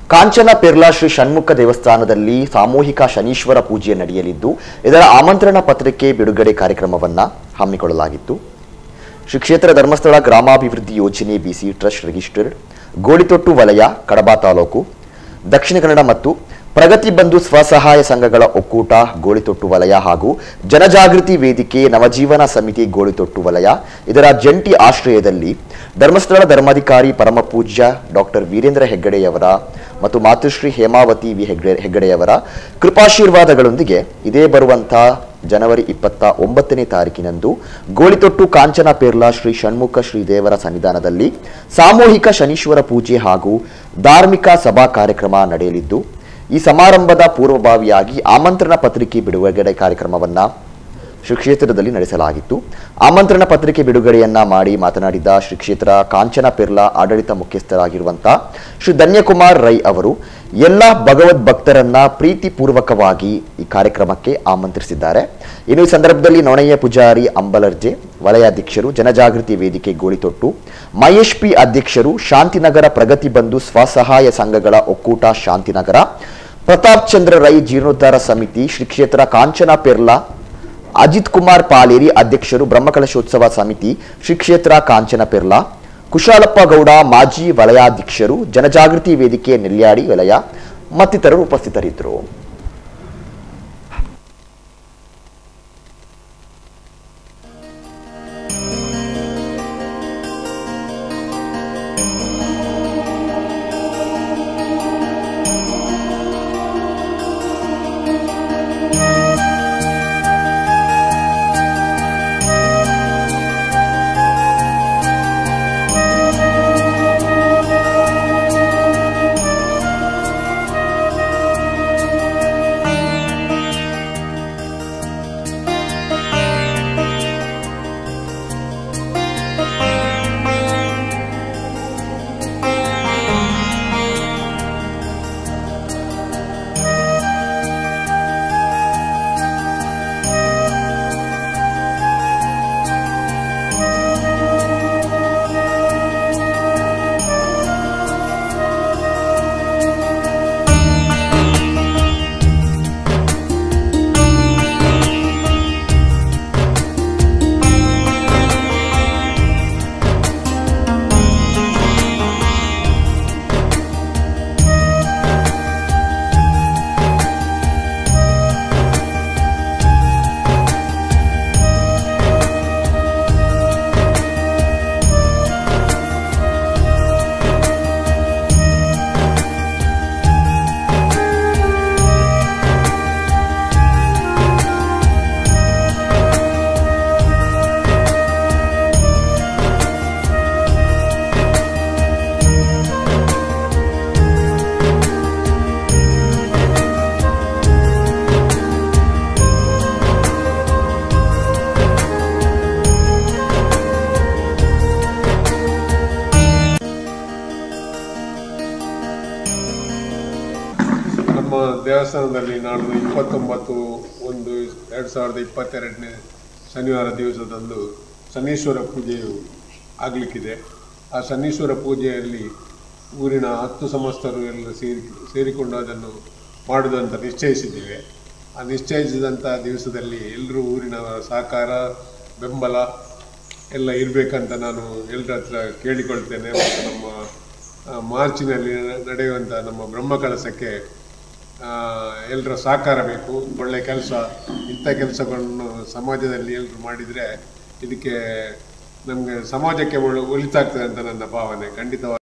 ಕಾಂಚನ ಪೆರ್ಲಾ ಶ್ರೀ ಷಣ್ಮುಖ ದೇವಸ್ಥಾನದಲ್ಲಿ ಸಾಮೂಹಿಕ ಶನೀಶ್ವರ ಪೂಜೆ ನಡೆಯಲಿದ್ದು ಇದರ ಆಮಂತ್ರಣ ಪತ್ರಿಕೆ ಬಿಡುಗಡೆ ಕಾರ್ಯಕ್ರಮವನ್ನ ಹಮ್ಮಿಕೊಳ್ಳಲಾಗಿತ್ತು ಶ್ರೀ ಕ್ಷೇತ್ರ ಧರ್ಮಸ್ಥಳ ಗ್ರಾಮಾಭಿವೃದ್ಧಿ ಯೋಜನೆ ಬಿಸಿ ಟ್ರಸ್ಟ್ ರಿಜಿಸ್ಟರ್ಡ್ ಗೋಳಿತೊಟ್ಟು ವಲಯ ಕಡಬ ತಾಲೂಕು ದಕ್ಷಿಣ ಕನ್ನಡ ಮತ್ತು ಪ್ರಗತಿ ಬಂಧು ಸ್ವಸಹಾಯ ಸಂಘಗಳ ಒಕ್ಕೂಟ ಗೋಳಿತೊಟ್ಟು ವಲಯ ಹಾಗೂ ಜನಜಾಗೃತಿ ವೇದಿಕೆ ನವಜೀವನ ಸಮಿತಿ ಗೋಳಿತೊಟ್ಟು ವಲಯ ಇದರ ಜಂಟಿ ಆಶ್ರಯದಲ್ಲಿ ಧರ್ಮಸ್ಥಳ ಧರ್ಮಾಧಿಕಾರಿ ಪರಮಪೂಜ್ಯ ಡಾಕ್ಟರ್ ವೀರೇಂದ್ರ ಹೆಗ್ಗಡೆಯವರ ಮತ್ತು ಮಾತುಶ್ರೀ ಹೇಮಾವತಿ ವಿ ಹೆಗ್ಡೆ ಹೆಗ್ಗಡೆಯವರ ಕೃಪಾಶೀರ್ವಾದಗಳೊಂದಿಗೆ ಇದೇ ಬರುವಂಥ ಜನವರಿ ಇಪ್ಪತ್ತ ಒಂಬತ್ತನೇ ತಾರೀಕಿನಂದು ಗೋಳಿತೊಟ್ಟು ಕಾಂಚನ ಪೇರ್ಲಾ ಶ್ರೀ ಷಣ್ಮುಖ ಶ್ರೀ ದೇವರ ಸನ್ನಿಧಾನದಲ್ಲಿ ಸಾಮೂಹಿಕ ಶನೀಶ್ವರ ಪೂಜೆ ಹಾಗೂ ಧಾರ್ಮಿಕ ಸಭಾ ಕಾರ್ಯಕ್ರಮ ನಡೆಯಲಿದ್ದು ಈ ಸಮಾರಂಭದ ಪೂರ್ವಭಾವಿಯಾಗಿ ಆಮಂತ್ರಣ ಪತ್ರಿಕೆ ಬಿಡುಗಡೆ ಕಾರ್ಯಕ್ರಮವನ್ನ ಶ್ರೀ ಕ್ಷೇತ್ರದಲ್ಲಿ ನಡೆಸಲಾಗಿತ್ತು ಆಮಂತ್ರಣ ಪತ್ರಿಕೆ ಬಿಡುಗಡೆಯನ್ನ ಮಾಡಿ ಮಾತನಾಡಿದ ಶ್ರೀ ಕ್ಷೇತ್ರ ಕಾಂಚನ ಪೆರ್ಲಾ ಆಡಳಿತ ಮುಖ್ಯಸ್ಥರಾಗಿರುವಂತಹ ಶ್ರೀ ಧನ್ಯಕುಮಾರ್ ರೈ ಅವರು ಎಲ್ಲ ಭಗವದ್ ಭಕ್ತರನ್ನ ಪ್ರೀತಿಪೂರ್ವಕವಾಗಿ ಈ ಕಾರ್ಯಕ್ರಮಕ್ಕೆ ಆಮಂತ್ರಿಸಿದ್ದಾರೆ ಇನ್ನು ಈ ಸಂದರ್ಭದಲ್ಲಿ ನೊಣಯ್ಯ ಪೂಜಾರಿ ಅಂಬಲರ್ಜೆ ವಲಯಾಧ್ಯಕ್ಷರು ಜನಜಾಗೃತಿ ವೇದಿಕೆ ಗೋಳಿತೊಟ್ಟು ಮಹೇಶ್ ಪಿ ಅಧ್ಯಕ್ಷರು ಶಾಂತಿನಗರ ಪ್ರಗತಿ ಬಂಧು ಸ್ವಸಹಾಯ ಸಂಘಗಳ ಒಕ್ಕೂಟ ಶಾಂತಿನಗರ ಪ್ರತಾಪ್ ಚಂದ್ರ ರೈ ಜೀರ್ಣೋದ್ಧಾರ ಸಮಿತಿ ಶ್ರೀ ಕ್ಷೇತ್ರ ಕಾಂಚನ ಪೆರ್ಲಾ ಅಜಿತ್ ಕುಮಾರ್ ಪಾಲೇರಿ ಅಧ್ಯಕ್ಷರು ಬ್ರಹ್ಮಕಲಶೋತ್ಸವ ಸಮಿತಿ ಶ್ರೀ ಕ್ಷೇತ್ರ ಕಾಂಚನ ಪೆರ್ಲಾ ಕುಶಾಲಪ್ಪ ಗೌಡ ಮಾಜಿ ವಲಯಾಧ್ಯಕ್ಷರು ಜನಜಾಗೃತಿ ವೇದಿಕೆ ನೆಲ್ಯಾಡಿ ವಲಯ ಮತ್ತಿತರರು ಉಪಸ್ಥಿತರಿದ್ದರು ನಮ್ಮ ದೇವಸ್ಥಾನದಲ್ಲಿ ನಾಡ್ದು ಇಪ್ಪತ್ತೊಂಬತ್ತು ಒಂದು ಎರಡು ಸಾವಿರದ ಇಪ್ಪತ್ತೆರಡನೇ ಶನಿವಾರ ದಿವಸದಂದು ಶನೀಶ್ವರ ಪೂಜೆಯು ಆಗಲಿಕ್ಕಿದೆ ಆ ಶನೀಶ್ವರ ಪೂಜೆಯಲ್ಲಿ ಊರಿನ ಹತ್ತು ಸಮಸ್ತರು ಎಲ್ಲ ಸೇರಿ ಸೇರಿಕೊಂಡು ಅದನ್ನು ಮಾಡುವುದಂತ ನಿಶ್ಚಯಿಸಿದ್ದೇವೆ ಆ ನಿಶ್ಚಯಿಸಿದಂಥ ದಿವಸದಲ್ಲಿ ಎಲ್ಲರೂ ಊರಿನ ಸಹಕಾರ ಬೆಂಬಲ ಎಲ್ಲ ಇರಬೇಕಂತ ನಾನು ಎಲ್ಲರ ಹತ್ರ ಕೇಳಿಕೊಳ್ತೇನೆ ಮತ್ತು ನಮ್ಮ ಆ, ಮಾರ್ಚಿನಲ್ಲಿ ನಡೆಯುವಂಥ ನಮ್ಮ ಬ್ರಹ್ಮಕಲಸಕ್ಕೆ ಎಲ್ಲರ ಸಹಕಾರ ಬೇಕು ಒಳ್ಳೆ ಕೆಲಸ ಇಂಥ ಕೆಲಸಗಳನ್ನು ಸಮಾಜದಲ್ಲಿ ಎಲ್ಲರೂ ಮಾಡಿದರೆ ಇದಕ್ಕೆ ನಮಗೆ ಸಮಾಜಕ್ಕೆ ಒಳ್ಳೆ ಒಳಿತಾಗ್ತದೆ ಅಂತ ನನ್ನ ಭಾವನೆ ಖಂಡಿತವಾಗಿ